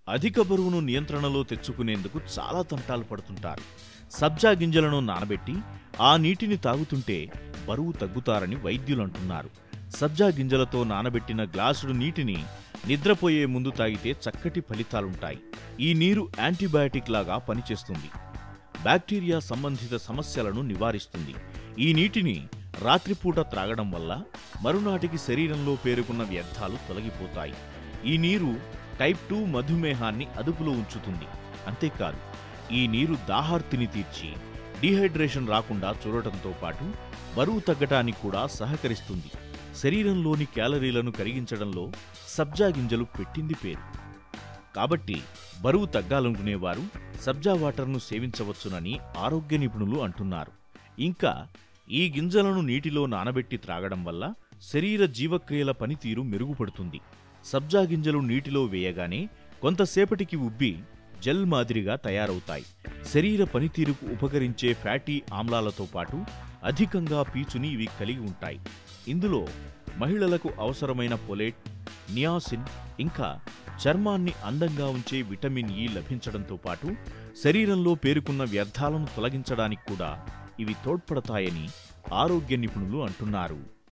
అధిక బరువును నియంత్రణలో తెచ్చుకునేందుకు చాలా తంటాలు పడుతుంటారు సబ్జా గింజలను నానబెట్టి ఆ నీటిని తాగుతుంటే బరువు తగ్గుతారని వైద్యులు అంటున్నారు సబ్జా గింజలతో నానబెట్టిన గ్లాసుడు నీటిని నిద్రపోయే ముందు తాగితే చక్కటి ఫలితాలుంటాయి ఈ నీరు యాంటీబయాటిక్ లాగా పనిచేస్తుంది బ్యాక్టీరియా సంబంధిత సమస్యలను నివారిస్తుంది ఈ నీటిని రాత్రిపూట త్రాగడం వల్ల మరునాటికి శరీరంలో పేరుకున్న వ్యర్థాలు తొలగిపోతాయి ఈ నీరు టైప్ టూ మధుమేహాన్ని అదుపులో ఉంచుతుంది అంతేకాదు ఈ నీరు దాహార్తిని తీర్చి డీహైడ్రేషన్ రాకుండా చూడటంతో పాటు బరువు తగ్గటానికి కూడా సహకరిస్తుంది శరీరంలోని క్యాలరీలను కరిగించడంలో సబ్జా గింజలు పెట్టింది పేరు కాబట్టి బరువు తగ్గాలనుకునేవారు సబ్జా వాటర్ను సేవించవచ్చునని ఆరోగ్య నిపుణులు అంటున్నారు ఇంకా ఈ గింజలను నీటిలో నానబెట్టి త్రాగడం వల్ల శరీర జీవక్రియల పనితీరు మెరుగుపడుతుంది సబ్జా గింజలు నీటిలో వేయగానే కొంతసేపటికి ఉబ్బి జెల్ మాదిరిగా తయారవుతాయి శరీర పనితీరుకు ఉపకరించే ఫ్యాటీ ఆమ్లాలతో పాటు అధికంగా పీచుని ఇవి కలిగి ఉంటాయి ఇందులో మహిళలకు అవసరమైన పొలేట్ నియాసిన్ ఇంకా చర్మాన్ని అందంగా ఉంచే విటమిన్ ఇ లభించడంతో పాటు శరీరంలో పేరుకున్న వ్యర్థాలను తొలగించడానికి కూడా ఇవి తోడ్పడతాయని ఆరోగ్య నిపుణులు అంటున్నారు